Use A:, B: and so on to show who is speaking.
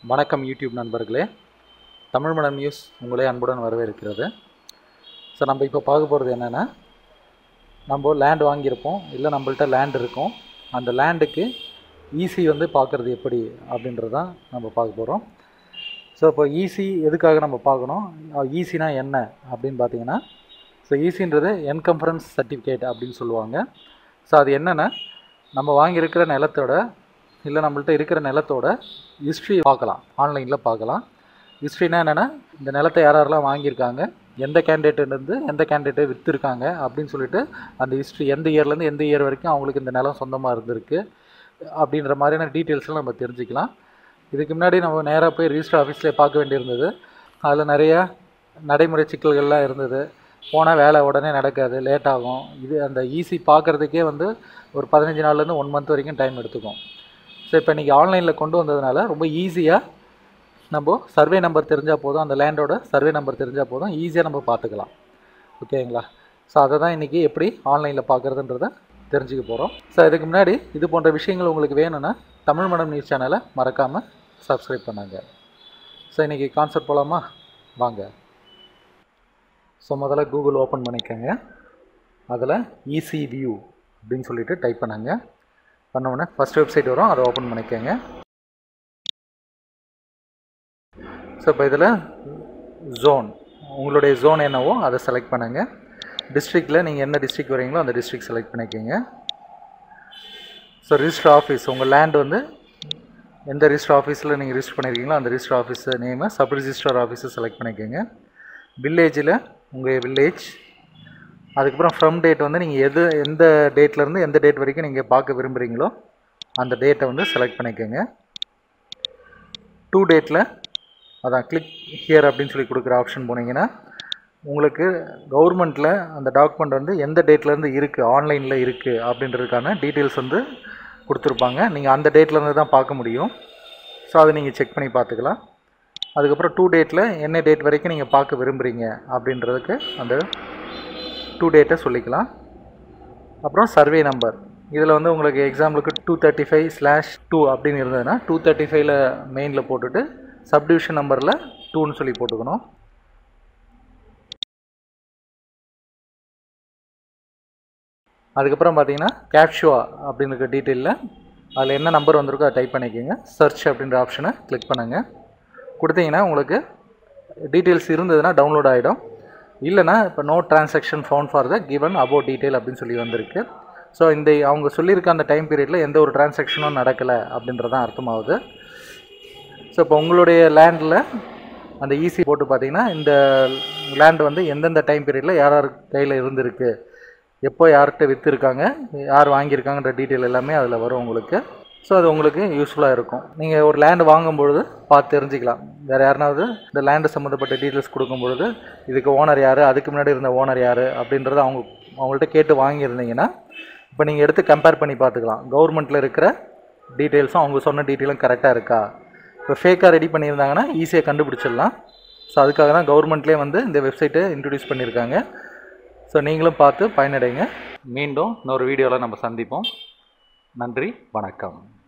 A: வணக்கம் யூடியூப் நண்பர்களே தமிழ் மடம் நியூஸ் உங்களே அன்புடன் வரவேற்கிறது ஸோ நம்ம இப்போ பார்க்க போகிறது என்னென்னா நம்ம லேண்ட் வாங்கியிருப்போம் இல்லை நம்மள்ட்ட லேண்ட் இருக்கும் அந்த லேண்டுக்கு ஈசி வந்து பார்க்குறது எப்படி அப்படின்றது தான் நம்ம பார்க்க போகிறோம் ஸோ இப்போ ஈசி எதுக்காக நம்ம பார்க்கணும் ஈசினா என்ன அப்படின்னு பார்த்தீங்கன்னா ஸோ ஈசின்றது என்கம்ஃபரன்ஸ் சர்டிஃபிகேட் அப்படின்னு சொல்லுவாங்க ஸோ அது என்னென்னா நம்ம வாங்கியிருக்கிற நிலத்தோட இல்லை நம்மள்ட்ட இருக்கிற நிலத்தோட ஹிஸ்ட்ரி பார்க்கலாம் ஆன்லைனில் பார்க்கலாம் ஹிஸ்ட்ரினா என்னென்னா இந்த நிலத்தை யார் யாரெல்லாம் வாங்கியிருக்காங்க எந்த கேண்டிடேட்லேருந்து எந்த கேண்டிடேட்டை விற்றுருக்காங்க அப்படின்னு சொல்லிட்டு அந்த ஹிஸ்ட்ரி எந்த இயர்லேருந்து எந்த இயர் வரைக்கும் அவங்களுக்கு இந்த நிலம் சொந்தமாக இருந்திருக்கு அப்படின்ற மாதிரியான டீட்டெயில்ஸ்லாம் நம்ம தெரிஞ்சுக்கலாம் இதுக்கு முன்னாடி நம்ம நேராக போய் ரிஜிஸ்டர் ஆஃபீஸ்லேயே பார்க்க வேண்டியிருந்தது அதில் நிறைய நடைமுறை சிக்கல்கள்லாம் இருந்தது போனால் வேலை உடனே நடக்காது லேட் ஆகும் இது அந்த ஈஸி பார்க்குறதுக்கே வந்து ஒரு பதினஞ்சு நாள்லேருந்து ஒன் மந்த் வரைக்கும் டைம் எடுத்துக்கும் ஸோ இப்போ இன்றைக்கி ஆன்லைனில் கொண்டு வந்ததுனால ரொம்ப ஈஸியாக நம்ம சர்வே நம்பர் தெரிஞ்சால் போதும் அந்த லேண்டோட சர்வே நம்பர் தெரிஞ்சால் போதும் ஈஸியாக நம்ம பார்த்துக்கலாம் ஓகேங்களா ஸோ அதை தான் இன்றைக்கி எப்படி ஆன்லைனில் பார்க்குறதுன்றத தெரிஞ்சுக்க போகிறோம் ஸோ இதுக்கு முன்னாடி இது போன்ற விஷயங்கள் உங்களுக்கு வேணும்னா தமிழ் மடம் நியூஸ் சேனலை மறக்காமல் சப்ஸ்கிரைப் பண்ணுங்க ஸோ இன்றைக்கி கான்செப்ட் போகலாமா வாங்க ஸோ முதல்ல கூகுள் ஓப்பன் பண்ணிக்கோங்க அதில் ஈசி வியூ அப்படின்னு சொல்லிட்டு டைப் பண்ணுங்க பண்ண உடனே ஃபஸ்ட் வெப்சைட் வரும் அதை ஓப்பன் பண்ணிக்கோங்க ஸோ இப்போ இதில் ஜோன் உங்களுடைய ஜோன் என்னவோ அதை செலக்ட் பண்ணுங்கள் டிஸ்ட்ரிக்டில் நீங்கள் என்ன டிஸ்ட்ரிக்ட் வரீங்களோ அந்த டிஸ்ட்ரிக்ட் செலக்ட் பண்ணிக்கோங்க ஸோ ரிஜிஸ்டர் ஆஃபீஸ் உங்கள் லேண்ட் வந்து எந்த ரிஜிஸ்டர் ஆஃபீஸில் நீங்கள் ரிஜிஸ்டர் பண்ணியிருக்கீங்களோ அந்த ரிஜிஸ்டர் ஆஃபீஸ் நேமை சப் ரிஜிஸ்டர் ஆஃபீஸை செலக்ட் பண்ணிக்கோங்க வில்லேஜில் உங்கள் வில்லேஜ் அதுக்கப்புறம் ஃப்ரம் டேட் வந்து நீங்கள் எது எந்த டேட்லேருந்து எந்த டேட் வரைக்கும் நீங்கள் பார்க்க விரும்புகிறீங்களோ அந்த டேட்டை வந்து செலக்ட் பண்ணிக்கோங்க டூ டேட்டில் அதான் கிளிக் ஹியர் அப்படின்னு சொல்லி கொடுக்குற ஆப்ஷன் போனீங்கன்னா உங்களுக்கு கவர்மெண்ட்டில் அந்த டாக்குமெண்ட் வந்து எந்த டேட்லேருந்து இருக்குது ஆன்லைனில் இருக்குது அப்படின்றதுக்கான டீட்டெயில்ஸ் வந்து கொடுத்துருப்பாங்க நீங்கள் அந்த டேட்லேருந்து தான் பார்க்க முடியும் ஸோ அதை நீங்கள் செக் பண்ணி பார்த்துக்கலாம் அதுக்கப்புறம் டூ டேட்டில் என்ன டேட் வரைக்கும் நீங்கள் பார்க்க விரும்புகிறீங்க அப்படின்றதுக்கு அந்த டூ டேட்டை சொல்லிக்கலாம் அப்புறம் சர்வே நம்பர் இதில் வந்து உங்களுக்கு எக்ஸாம்பிளுக்கு two thirty five slash two அப்படின்னு இருந்ததுன்னா டூ தேர்ட்டி ஃபைவ்ல மெயினில் போட்டுட்டு சப்டிவிஷன் நம்பரில் டூன்னு சொல்லி போட்டுக்கணும் அதுக்கப்புறம் பார்த்தீங்கன்னா கேப்ஷுவா அப்படின்னு இருக்க டீட்டெயிலில் அதில் என்ன நம்பர் வந்திருக்கோ அதை டைப் பண்ணிக்கோங்க சர்ச் அப்படின்ற ஆப்ஷனை கிளிக் பண்ணுங்கள் கொடுத்தீங்கன்னா உங்களுக்கு டீட்டெயில்ஸ் இருந்ததுன்னா டவுன்லோட் ஆகிடும் இல்லைனா இப்போ no transaction found for the given about detail அப்படின்னு சொல்லி வந்திருக்கு ஸோ இந்த அவங்க சொல்லியிருக்க அந்த டைம் பீரியடில் எந்த ஒரு டிரான்சாக்ஷனும் நடக்கலை அப்படின்றதான் அர்த்தமாகுது ஸோ இப்போ உங்களுடைய லேண்டில் அந்த ஈஸி போட்டு பார்த்தீங்கன்னா இந்த லேண்ட் வந்து எந்தெந்த டைம் பீரியடில் யார் யார் கையில் இருந்திருக்கு எப்போ யார்கிட்ட விற்றுருக்காங்க யார் வாங்கியிருக்காங்கன்ற டீட்டெயில் எல்லாமே அதில் வரும் உங்களுக்கு ஸோ அது உங்களுக்கு யூஸ்ஃபுல்லாக இருக்கும் நீங்கள் ஒரு லேண்டு வாங்கும்பொழுது பார்த்து தெரிஞ்சுக்கலாம் வேறு யாருனாவது இந்த லேண்டு சம்மந்தப்பட்ட டீட்டெயில்ஸ் கொடுக்கும்பொழுது இதுக்கு ஓனர் யார் அதுக்கு முன்னாடி இருந்த ஓனர் யார் அப்படின்றத அவங்க அவங்கள்ட்ட கேட்டு வாங்கியிருந்தீங்கன்னா இப்போ நீங்கள் எடுத்து கம்பேர் பண்ணி பார்த்துக்கலாம் கவர்மெண்ட்டில் இருக்கிற டீட்டெயில்ஸும் அவங்க சொன்ன டீட்டெயிலும் கரெக்டாக இருக்கா இப்போ ஃபேக்காக ரெடி பண்ணியிருந்தாங்கன்னா ஈஸியாக கண்டுபிடிச்சிடலாம் ஸோ அதுக்காக தான் கவர்மெண்ட்லேயே வந்து இந்த வெப்சைட்டை இன்ட்ரடியூஸ் பண்ணியிருக்காங்க ஸோ நீங்களும் பார்த்து பயனடைங்க மீண்டும் இன்னொரு வீடியோவில் நம்ம சந்திப்போம் நன்றி வணக்கம்